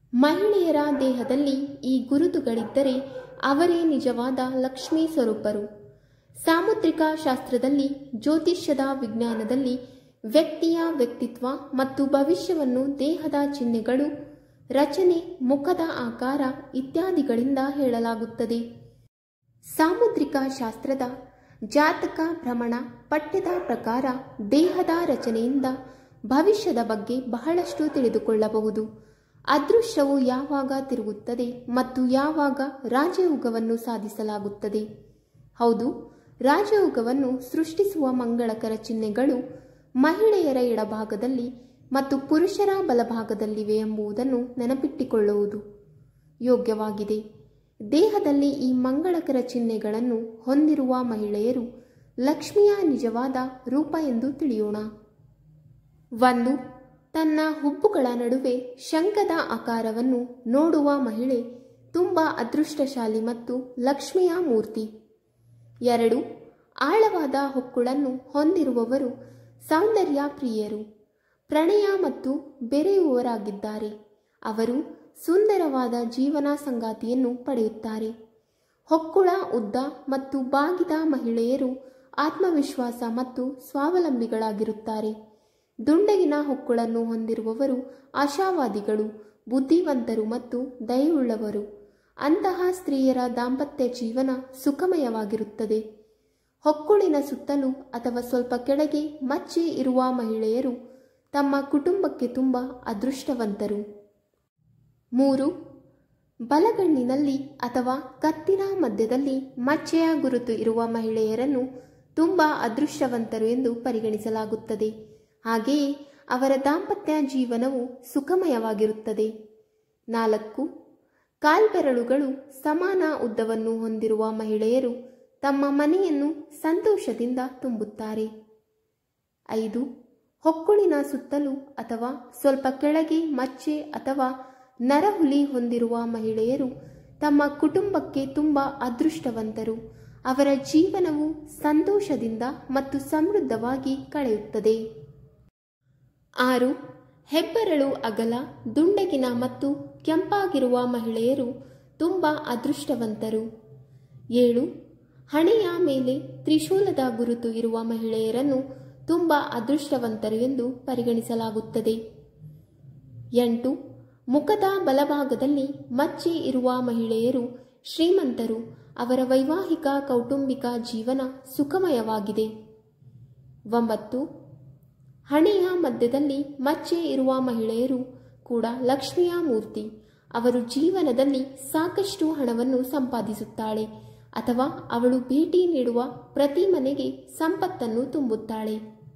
ಮಹಿಳೆಯರ ದೇಹದಲ್ಲಿ ಈ ಗುರುತುಗಳಿದ್ದರೆ ಅವರೇ ನಿಜವಾದ ಲಕ್ಷ್ಮೀ ಸ್ವರೂಪರು ಸಾಮುದ್ರಿಕ ಶಾಸ್ತ್ರದಲ್ಲಿ ಜ್ಯೋತಿಷ್ಯದ ವಿಜ್ಞಾನದಲ್ಲಿ ವ್ಯಕ್ತಿಯ ವ್ಯಕ್ತಿತ್ವ ಮತ್ತು ಭವಿಷ್ಯವನ್ನು ದೇಹದ ಚಿಹ್ನೆಗಳು ರಚನೆ ಮುಖದ ಆಕಾರ ಇತ್ಯಾದಿಗಳಿಂದ ಹೇಳಲಾಗುತ್ತದೆ ಸಾಮುದ್ರಿಕ ಶಾಸ್ತ್ರದ ಜಾತಕ ಭ್ರಮಣ ಪಠ್ಯದ ಪ್ರಕಾರ ದೇಹದ ರಚನೆಯಿಂದ ಭವಿಷ್ಯದ ಬಗ್ಗೆ ಬಹಳಷ್ಟು ತಿಳಿದುಕೊಳ್ಳಬಹುದು ಅದೃಶ್ಯವು ಯಾವಾಗ ತಿರುಗುತ್ತದೆ ಮತ್ತು ಯಾವಾಗ ರಾಜಯೋಗವನ್ನು ಸಾಧಿಸಲಾಗುತ್ತದೆ ಹೌದು ರಾಜಯೋಗವನ್ನು ಸೃಷ್ಟಿಸುವ ಮಂಗಳಕರ ಚಿಹ್ನೆಗಳು ಮಹಿಳೆಯರ ಎಡಭಾಗದಲ್ಲಿ ಮತ್ತು ಪುರುಷರ ಬಲಭಾಗದಲ್ಲಿವೆ ಎಂಬುದನ್ನು ನೆನಪಿಟ್ಟುಕೊಳ್ಳುವುದು ಯೋಗ್ಯವಾಗಿದೆ ದೇಹದಲ್ಲಿ ಈ ಮಂಗಳಕರ ಚಿಹ್ನೆಗಳನ್ನು ಹೊಂದಿರುವ ಮಹಿಳೆಯರು ಲಕ್ಷ್ಮಿಯ ನಿಜವಾದ ರೂಪ ಎಂದು ತಿಳಿಯೋಣ ಒಂದು ತನ್ನ ಹುಬ್ಬುಗಳ ನಡುವೆ ಶಂಖದ ಆಕಾರವನ್ನು ನೋಡುವ ಮಹಿಳೆ ತುಂಬ ಅದೃಷ್ಟಶಾಲಿ ಮತ್ತು ಲಕ್ಷ್ಮಿಯ ಮೂರ್ತಿ ಎರಡು ಆಳವಾದ ಹೊಕ್ಕುಳನ್ನು ಹೊಂದಿರುವವರು ಸೌಂದರ್ಯ ಪ್ರಿಯರು ಪ್ರಣಯ ಮತ್ತು ಬೆರೆಯುವವರಾಗಿದ್ದಾರೆ ಅವರು ಸುಂದರವಾದ ಜೀವನ ಸಂಗಾತಿಯನ್ನು ಪಡೆಯುತ್ತಾರೆ ಹೊಕ್ಕುಳ ಉದ್ದ ಮತ್ತು ಬಾಗಿದ ಮಹಿಳೆಯರು ಆತ್ಮವಿಶ್ವಾಸ ಮತ್ತು ಸ್ವಾವಲಂಬಿಗಳಾಗಿರುತ್ತಾರೆ ದುಂಡಗಿನ ಹೊಕ್ಕುಳನ್ನು ಹೊಂದಿರುವವರು ಆಶಾವಾದಿಗಳು ಬುದ್ಧಿವಂತರು ಮತ್ತು ದಯವುಳ್ಳವರು ಅಂತಹ ಸ್ತ್ರೀಯರ ದಾಂಪತ್ಯ ಜೀವನ ಸುಖಮಯವಾಗಿರುತ್ತದೆ ಹೊಕ್ಕುಳಿನ ಸುತ್ತಲೂ ಅಥವಾ ಸ್ವಲ್ಪ ಕೆಳಗೆ ಮಚ್ಚೆ ಇರುವ ಮಹಿಳೆಯರು ತಮ್ಮ ಕುಟುಂಬಕ್ಕೆ ತುಂಬ ಅದೃಷ್ಟವಂತರು ಮೂರು ಬಲಗಣ್ಣಿನಲ್ಲಿ ಅಥವಾ ಕತ್ತಿನ ಮಧ್ಯದಲ್ಲಿ ಮಚ್ಚೆಯ ಗುರುತು ಇರುವ ಮಹಿಳೆಯರನ್ನು ತುಂಬ ಅದೃಷ್ಟವಂತರು ಎಂದು ಪರಿಗಣಿಸಲಾಗುತ್ತದೆ ಹಾಗೆಯೇ ಅವರ ದಾಂಪತ್ಯ ಜೀವನವು ಸುಖಮಯವಾಗಿರುತ್ತದೆ ನಾಲ್ಕು ಕಾಲ್ಬೆರಳುಗಳು ಸಮಾನ ಉದ್ದವನ್ನು ಹೊಂದಿರುವ ಮಹಿಳೆಯರು ತಮ್ಮ ಮನೆಯನ್ನು ಸಂತೋಷದಿಂದ ತುಂಬುತ್ತಾರೆ ಐದು ಹೊಕ್ಕುಳಿನ ಸುತ್ತಲೂ ಅಥವಾ ಸ್ವಲ್ಪ ಕೆಳಗೆ ಮಚ್ಚೆ ಅಥವಾ ನರಹುಲಿ ಹೊಂದಿರುವ ಮಹಿಳೆಯರು ತಮ್ಮ ಕುಟುಂಬಕ್ಕೆ ತುಂಬ ಅದೃಷ್ಟವಂತರು ಅವರ ಜೀವನವು ಸಂತೋಷದಿಂದ ಮತ್ತು ಸಮೃದ್ಧವಾಗಿ ಕಳೆಯುತ್ತದೆ ಆರು ಹೆಬ್ಬೆರಳು ಅಗಲ ದುಂಡಗಿನ ಮತ್ತು ಕೆಂಪಾಗಿರುವ ಮಹಿಳೆಯರು ತುಂಬ ಅದೃಷ್ಟವಂತರು ಏಳು ಹಣೆಯ ಮೇಲೆ ತ್ರಿಶೂಲದ ಗುರುತು ಇರುವ ಮಹಿಳೆಯರನ್ನು ತುಂಬ ಅದೃಷ್ಟವಂತರು ಎಂದು ಪರಿಗಣಿಸಲಾಗುತ್ತದೆ ಎಂಟು ಮುಖದ ಬಲಭಾಗದಲ್ಲಿ ಮಚ್ಚೆ ಇರುವ ಮಹಿಳೆಯರು ಶ್ರೀಮಂತರು ಅವರ ವೈವಾಹಿಕ ಕೌಟುಂಬಿಕ ಜೀವನ ಸುಖಮಯವಾಗಿದೆ ಒಂಬತ್ತು ಹಣೆಯ ಮಧ್ಯದಲ್ಲಿ ಮಚ್ಚೆ ಇರುವ ಮಹಿಳೆಯರು ಕೂಡ ಲಕ್ಷ್ಮಿಯ ಮೂರ್ತಿ ಅವರು ಜೀವನದಲ್ಲಿ ಸಾಕಷ್ಟು ಹಣವನ್ನು ಸಂಪಾದಿಸುತ್ತಾಳೆ ಅಥವಾ ಅವಳು ಭೇಟಿ ನೀಡುವ ಪ್ರತಿ ಮನೆಗೆ ಸಂಪತ್ತನ್ನು ತುಂಬುತ್ತಾಳೆ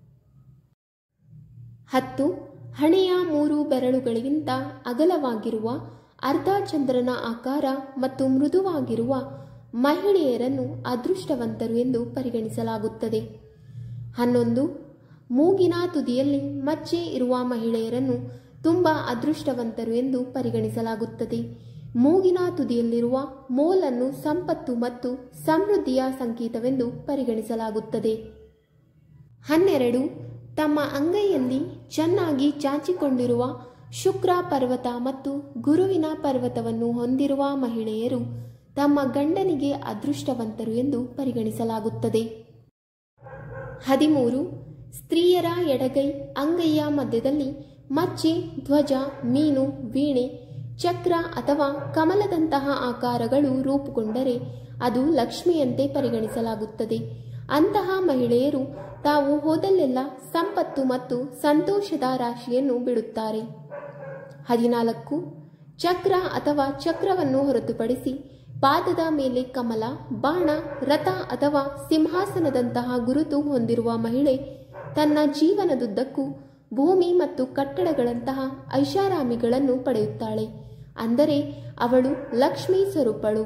ಹತ್ತು ಹಣೆಯ ಮೂರು ಬೆರಳುಗಳಿಗಿಂತ ಅಗಲವಾಗಿರುವ ಅರ್ಧಚಂದ್ರನ ಆಕಾರ ಮತ್ತು ಮೃದುವಾಗಿರುವ ಮಹಿಳೆಯರನ್ನು ಅದೃಷ್ಟವಂತರು ಎಂದು ಪರಿಗಣಿಸಲಾಗುತ್ತದೆ ಹನ್ನೊಂದು ಮೂಗಿನ ತುದಿಯಲ್ಲಿ ಮಚ್ಚೆ ಇರುವ ಮಹಿಳೆಯರನ್ನು ತುಂಬ ಅದೃಷ್ಟವಂತರು ಎಂದು ಪರಿಗಣಿಸಲಾಗುತ್ತದೆ ಮೂಗಿನ ತುದಿಯಲ್ಲಿರುವ ಮೋಲನ್ನು ಸಂಪತ್ತು ಮತ್ತು ಸಮೃದ್ಧಿಯ ಸಂಕೇತವೆಂದು ಪರಿಗಣಿಸಲಾಗುತ್ತದೆ ಹನ್ನೆರಡು ತಮ್ಮ ಅಂಗೈಯಲ್ಲಿ ಚೆನ್ನಾಗಿ ಚಾಚಿಕೊಂಡಿರುವ ಶುಕ್ರ ಪರ್ವತ ಮತ್ತು ಗುರುವಿನ ಪರ್ವತವನ್ನು ಹೊಂದಿರುವ ಮಹಿಳೆಯರು ತಮ್ಮ ಗಂಡನಿಗೆ ಅದೃಷ್ಟವಂತರು ಎಂದು ಪರಿಗಣಿಸಲಾಗುತ್ತದೆ ಹದಿಮೂರು ಸ್ತ್ರೀಯರ ಎಡಗೈ ಅಂಗೈಯ ಮಧ್ಯದಲ್ಲಿ ಮಚ್ಚೆ ಧ್ವಜ ಮೀನು ವೀಣೆ ಚಕ್ರ ಅಥವಾ ಕಮಲದಂತಹ ಆಕಾರಗಳು ರೂಪುಗೊಂಡರೆ ಅದು ಲಕ್ಷ್ಮಿಯಂತೆ ಪರಿಗಣಿಸಲಾಗುತ್ತದೆ ಅಂತಹ ಮಹಿಳೆಯರು ತಾವು ಹೋದಲ್ಲೆಲ್ಲ ಸಂಪತ್ತು ಮತ್ತು ಸಂತೋಷದ ರಾಶಿಯನ್ನು ಬಿಡುತ್ತಾರೆ ಹದಿನಾಲ್ಕು ಚಕ್ರ ಅಥವಾ ಚಕ್ರವನ್ನು ಹೊರತುಪಡಿಸಿ ಪಾದದ ಮೇಲೆ ಕಮಲ ಬಾಣ ರಥ ಅಥವಾ ಸಿಂಹಾಸನದಂತಹ ಗುರುತು ಹೊಂದಿರುವ ಮಹಿಳೆ ತನ್ನ ಜೀವನದುದ್ದಕ್ಕೂ ಭೂಮಿ ಮತ್ತು ಕಟ್ಟಡಗಳಂತಹ ಐಷಾರಾಮಿಗಳನ್ನು ಪಡೆಯುತ್ತಾಳೆ ಅಂದರೆ ಅವಳು ಲಕ್ಷ್ಮೀ ಸ್ವರೂಪಳು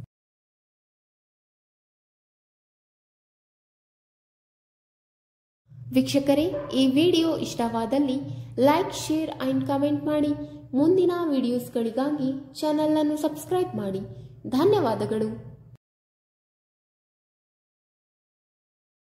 ವೀಕ್ಷಕರೇ ಈ ವಿಡಿಯೋ ಇಷ್ಟವಾದಲ್ಲಿ ಲೈಕ್ ಶೇರ್ ಆ್ಯಂಡ್ ಕಮೆಂಟ್ ಮಾಡಿ ಮುಂದಿನ ವಿಡಿಯೋಸ್ಗಳಿಗಾಗಿ ಚಾನಲನ್ನು ಸಬ್ಸ್ಕ್ರೈಬ್ ಮಾಡಿ ಧನ್ಯವಾದಗಳು